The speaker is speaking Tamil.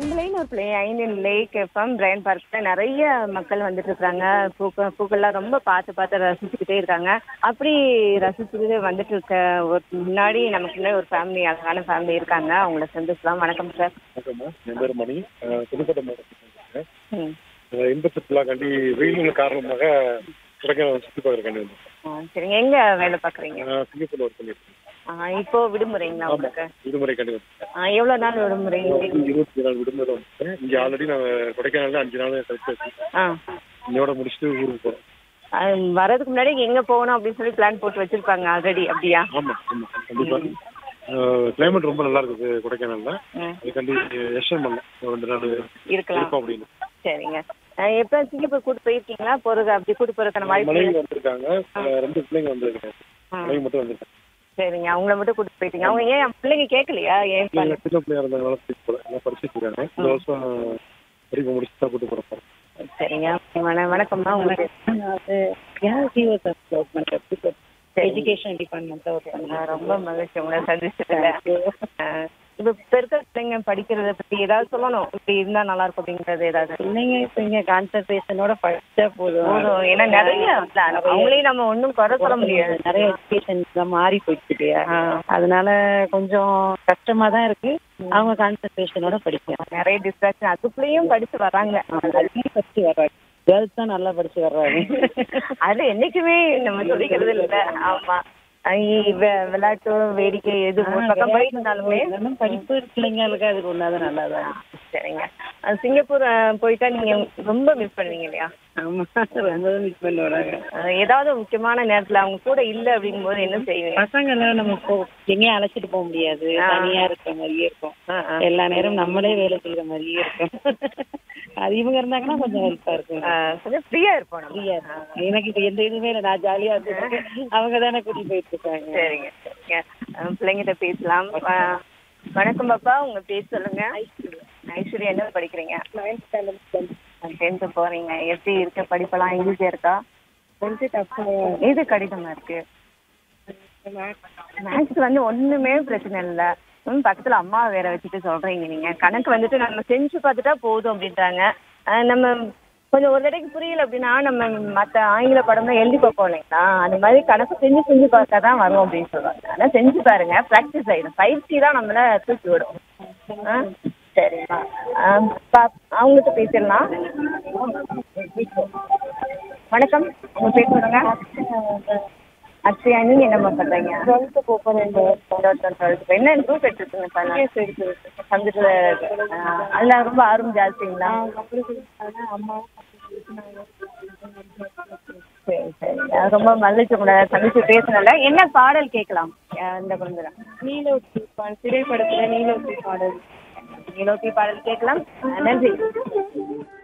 பண்பலைன்னு ஒரு பிள்ளை ஐந்தின் லேக் எஃப்எம் பிரைன் பார்க்கில் நிறைய மக்கள் வந்துட்டு இருக்காங்க பூக்கள் பூக்கள்லாம் ரொம்ப பார்த்து பார்த்து ரசிச்சுக்கிட்டே இருக்காங்க அப்படி ரசிச்சுக்கிட்டு வந்துட்டு இருக்க ஒரு முன்னாடி நமக்கு முன்னாடி ஒரு ஃபேமிலி அழகான ஃபேமிலி இருக்காங்க அவங்கள சந்திக்கலாம் வணக்கம் சார் வணக்கம்மா என் பேர் மணி அஹ் புதுக்கோட்டை மாவட்டத்தில் ம் இன்ப சுற்றுலாக்காண்டி வெயில் காரணமாக கொடைக்கானல் சுற்றி பார்க்குறக்காண்டி வந்தேன் ஆ, சரிங்க எங்கே வேலை பார்க்குறீங்க நான் சிங்கப்பூர்ல ஒர்க் பண்ணியிருக்கேன் இப்போ விடுமுறைங்களா உங்களுக்கு விடுமுறைக்காண்டி வந்தேன் ஆ, எவ்வளோ நாள் விடுமுறை இருபத்தி நாலு விடுமுறை வந்துட்டேன் இங்கே ஆல்ரெடி நான் கொடைக்கானல்ல அஞ்சு நாள் கழிச்சு ஆ இன்னையோட முடிச்சுட்டு ஊருக்கு போகிறோம் அது வர்றதுக்கு முன்னாடி எங்கே போகணும் அப்படின்னு சொல்லி பிளான் போட்டு வச்சிருப்பாங்க ஆல்ரெடி அப்படியா ஆமாம் ஆமாம் கண்டிப்பாக கிளைமேட் ரொம்ப நல்லா இருக்குது கொடைக்கானல்ல ம் அதுக்காண்டி எஸ்எம் பண்ணலாம் ஒரு ரெண்டு நாள் இருக்கலாம் இருப்போம் அப்படின்னு சரிங்க அஹ் எப்போ சிங்கப்பூர் கூட்டு போயிருக்கீங்களா போறது அப்படி கூட்டு போறதுக்கான வாய்ப்பு மனைவி வந்திருக்காங்க அஹ் ரெண்டு பிள்ளைங்க வந்திருக்காங்க ஆ. மனைவி மட்டும் வந்திருக்காங்க சரிங்க அவங்கள மட்டும் கூட்டு போயிட்டீங்க அவங்க ஏன் என் பிள்ளைங்க கேட்கலையா ஏன் பிள்ளைங்க சின்ன பிள்ளையா இருந்ததுனால கூட்டிட்டு போல எல்லாம் படிச்சுட்டு இருக்காங்க இந்த வருஷம் படிப்பு முடிச்சு தான் கூட்டு போறோம் சரிங்க வண வணக்கம்மா உங்களுக்கு எஜுகேஷன் டிபார்ட்மெண்ட்ல ஒர்க் பண்ணேன் நான் ரொம்ப மகிழ்ச்சி உங்களை சந்திச்சதுல அஹ் இப்ப இப்ப இருக்க பிள்ளைங்க படிக்கிறத பத்தி ஏதாவது சொல்லணும் இப்படி இருந்தா நல்லா இருக்கும் அப்படிங்கறது ஏதாவது பிள்ளைங்க இப்ப இங்க கான்சன்ட்ரேஷனோட படிச்சா போதும் போதும் ஏன்னா நிறைய அவங்களையும் நம்ம ஒண்ணும் குறை சொல்ல முடியாது நிறைய எஜுகேஷன் தான் மாறி போயிடுச்சு இல்லையா ஆ. அதனால கொஞ்சம் கஷ்டமா தான் இருக்கு அவங்க கான்சன்ட்ரேஷனோட படிக்கணும் நிறைய டிஸ்ட்ராக்ஷன் அதுக்குள்ளேயும் படிச்சு வராங்க ஃபர்ஸ்ட் வர்றாங்க கேர்ள்ஸ் தான் நல்லா படிச்சு வர்றாங்க அது என்னைக்குமே நம்ம சொல்லிக்கிறது இல்ல ஆமா ஐ, வெ- விளையாட்டு வேடிக்கை எது ஒரு பக்கம் போயிட்டு இருந்தாலுமே இருந்தாலும் படிப்பு பிள்ளைங்களுக்கு அதுக்கு ஒன்னாதான் நல்லா தான் சரிங்க அது சிங்கப்பூர் அஹ், போயிட்டா நீங்க ரொம்ப மிஸ் பண்ணுவீங்க இல்லையா ஆமா ரொம்ப மிஸ் பண்ண வராங்க அஹ், ஏதாவது முக்கியமான நேரத்துல அவங்க கூட இல்ல அப்படிங்கும்போது என்ன செய்வீங்க பசங்க எல்லாம் நம்ம போ எங்கேயும் அழைச்சிட்டு போக முடியாது ஆ. தனியா இருக்கிற மாதிரியே இருக்கும் ஆ, ஆ. எல்லா நேரம் நம்மளே வேலை செய்யற மாதிரியே இருக்கும் அது இவங்க இருந்தாங்கன்னா கொஞ்சம் ஹெல்ப்பா இருக்கும் அஹ், கொஞ்சம் ஃப்ரீயா இருப்போம் நம்ம ஃப்ரீயா இருக்கும் எனக்கு இப்ப எந்த இதுவுமே இல்லை நான் ஜாலியா இருக்கேன் அவங்க தானே கூட்டிட்டு போயிட்டு இருக்காங்க சரிங்க சரிங்க அஹ், பிள்ளைங்கிட்ட பேசலாம் அஹ், வணக்கம் பாப்பா உங்க பேர் சொல்லுங்க ஐஸ்வர்யா என்ன படிக்கிறீங்க டென்த்து போறீங்க எப்படி இருக்கு படிப்பெல்லாம் ஈஸியா இருக்கா கொஞ்சம் டஃப்பா எது கடினமா இருக்கு மேக்ஸ் வந்து ஒண்ணுமே பிரச்சனை இல்ல ம், பக்கத்துல அம்மா வேற வச்சுட்டு சொல்றீங்க நீங்க கணக்கு வந்துட்டு நம்ம செஞ்சு பார்த்துட்டா போதும் அப்படின்றாங்க அஹ் நம்ம கொஞ்சம் ஒரு தடவைக்கு புரியல அப்படின்னா நம்ம மத்த ஆங்கில படம்லாம் எழுதி பார்ப்போம் இல்லைங்களா அந்த மாதிரி கணக்கு செஞ்சு செஞ்சு பார்த்தா தான் வரும் அப்படின்னு சொல்லுவாங்க ஆனா செஞ்சு பாருங்க ப்ராக்டிஸ் ஆயிடும் பயிற்சி தான் நம்மள தூக்கி விடும் ஆ சரிம்மா ஆ, பா- அவங்ககிட்ட பேசிடலாம் வணக்கம் உங்க பேர் சொல்லுங்க அக்ஷயா நீங்க என்னம்மா பண்றீங்க டுவெல்த்து போகிறேன் டுவெல்த் என்ன குரூப் எடுத்துருக்கீங்க கம்ப்யூட்டர் அதுல ரொம்ப ஆர்வம் ஜாஸ்திங்களா அம்மா சரி சரி அது ரொம்ப மகிழ்ச்சி கூட சந்திச்சு பேசுனல என்ன பாடல் கேட்கலாம் அஹ் இந்த குழந்தை நீலோத்தி பா- திரைப்படத்துல நீலோத்தி பாடல் நீலோக்கி பாடல் கேட்கலாம் அஹ் நன்றி